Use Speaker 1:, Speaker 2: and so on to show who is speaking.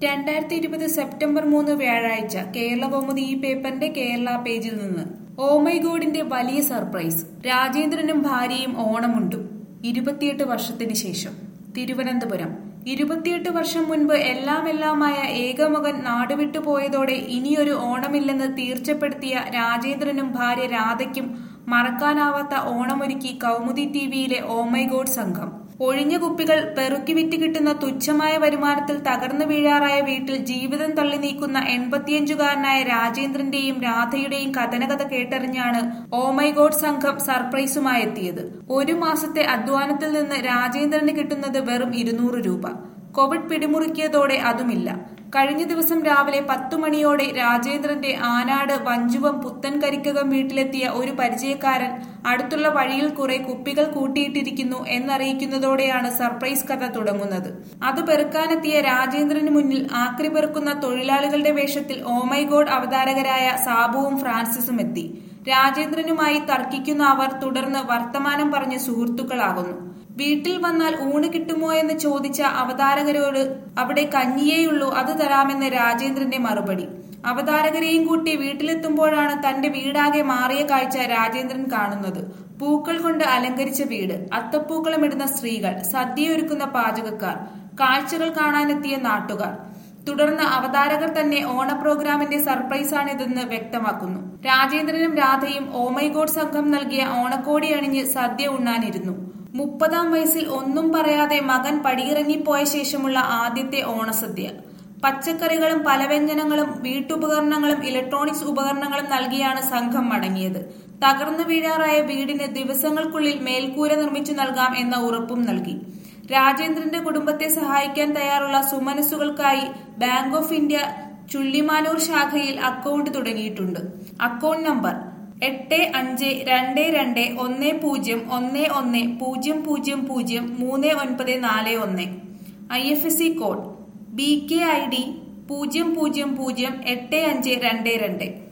Speaker 1: രണ്ടായിരത്തി ഇരുപത് സെപ്റ്റംബർ മൂന്ന് വ്യാഴാഴ്ച കേരള കൗമുദി ഈ പേപ്പറിന്റെ കേരള പേജിൽ നിന്ന് ഓമൈ ഗോഡിന്റെ വലിയ സർപ്രൈസ് രാജേന്ദ്രനും ഭാര്യയും ഓണമുണ്ടും ഇരുപത്തിയെട്ട് വർഷത്തിന് ശേഷം തിരുവനന്തപുരം ഇരുപത്തിയെട്ട് വർഷം മുൻപ് എല്ലാം എല്ലാമായ ഏകമകൻ നാടുവിട്ടു പോയതോടെ ഇനിയൊരു ഓണമില്ലെന്ന് തീർച്ചപ്പെടുത്തിയ രാജേന്ദ്രനും ഭാര്യ രാധയ്ക്കും മറക്കാനാവാത്ത ഓണമൊരുക്കി കൗമുദി ടിവിയിലെ ഓമൈ ഗോഡ് സംഘം ഒഴിഞ്ഞ കുപ്പികൾ പെറുക്കി വിറ്റ് കിട്ടുന്ന തുച്ഛമായ വരുമാനത്തിൽ തകർന്നു വീഴാറായ വീട്ടിൽ ജീവിതം തള്ളി നീക്കുന്ന എൺപത്തിയഞ്ചുകാരനായ രാജേന്ദ്രന്റെയും രാധയുടെയും കഥനകഥ കേട്ടറിഞ്ഞാണ് ഓമൈ ഗോഡ് സംഘം സർപ്രൈസുമായി എത്തിയത് ഒരു മാസത്തെ അധ്വാനത്തിൽ നിന്ന് രാജേന്ദ്രന് കിട്ടുന്നത് വെറും ഇരുന്നൂറ് രൂപ കോവിഡ് പിടിമുറുക്കിയതോടെ അതുമില്ല കഴിഞ്ഞ ദിവസം രാവിലെ പത്തു മണിയോടെ രാജേന്ദ്രന്റെ ആനാട് വഞ്ചുവം പുത്തൻകരിക്കകം വീട്ടിലെത്തിയ ഒരു പരിചയക്കാരൻ അടുത്തുള്ള വഴിയിൽ കുറെ കുപ്പികൾ കൂട്ടിയിട്ടിരിക്കുന്നു എന്നറിയിക്കുന്നതോടെയാണ് സർപ്രൈസ് കഥ തുടങ്ങുന്നത് അത് പെറുക്കാനെത്തിയ രാജേന്ദ്രന് മുന്നിൽ ആക്രി പെറുക്കുന്ന തൊഴിലാളികളുടെ വേഷത്തിൽ ഓമൈ ഗോഡ് അവതാരകരായ സാബുവും ഫ്രാൻസിസും എത്തി രാജേന്ദ്രനുമായി തർക്കിക്കുന്ന അവർ തുടർന്ന് വർത്തമാനം പറഞ്ഞ് സുഹൃത്തുക്കളാകുന്നു വീട്ടിൽ വന്നാൽ ഊണ് കിട്ടുമോ എന്ന് ചോദിച്ച അവതാരകരോട് അവിടെ കഞ്ഞിയേയുള്ളൂ അത് തരാമെന്ന് രാജേന്ദ്രന്റെ മറുപടി അവതാരകരെയും കൂട്ടി വീട്ടിലെത്തുമ്പോഴാണ് തന്റെ വീടാകെ മാറിയ കാഴ്ച രാജേന്ദ്രൻ കാണുന്നത് പൂക്കൾ കൊണ്ട് അലങ്കരിച്ച വീട് അത്തപ്പൂക്കളമിടുന്ന സ്ത്രീകൾ സദ്യയൊരുക്കുന്ന പാചകക്കാർ കാഴ്ചകൾ കാണാനെത്തിയ നാട്ടുകാർ തുടർന്ന് അവതാരകർ തന്നെ ഓണ പ്രോഗ്രാമിന്റെ സർപ്രൈസാണിതെന്ന് വ്യക്തമാക്കുന്നു രാജേന്ദ്രനും രാധയും ഓമൈ ഗോഡ് സംഘം നൽകിയ ഓണക്കോടി അണിഞ്ഞ് സദ്യ ഉണ്ണാനിരുന്നു മുപ്പതാം വയസ്സിൽ ഒന്നും പറയാതെ മകൻ പടിയിറങ്ങിപ്പോയ ശേഷമുള്ള ആദ്യത്തെ ഓണസദ്യ പച്ചക്കറികളും പലവ്യഞ്ജനങ്ങളും വീട്ടുപകരണങ്ങളും ഇലക്ട്രോണിക്സ് ഉപകരണങ്ങളും നൽകിയാണ് സംഘം മടങ്ങിയത് തകർന്നു വീഴാറായ വീടിന് ദിവസങ്ങൾക്കുള്ളിൽ മേൽക്കൂര നിർമ്മിച്ചു നൽകാം എന്ന ഉറപ്പും നൽകി രാജേന്ദ്രന്റെ കുടുംബത്തെ സഹായിക്കാൻ തയ്യാറുള്ള സുമനസ്സുകൾക്കായി ബാങ്ക് ഓഫ് ഇന്ത്യ ചുള്ളിമാനൂർ ശാഖയിൽ അക്കൗണ്ട് തുടങ്ങിയിട്ടുണ്ട് അക്കൗണ്ട് നമ്പർ എട്ട് അഞ്ച് രണ്ട് രണ്ട് ഒന്ന് പൂജ്യം ഒന്ന് ഒന്ന് പൂജ്യം പൂജ്യം പൂജ്യം മൂന്ന് ഒൻപത് നാല് ഒന്ന് I F S C code B K I D പൂജ്യം പൂജ്യം പൂജ്യം എട്ട് അഞ്ച് രണ്ട് രണ്ട്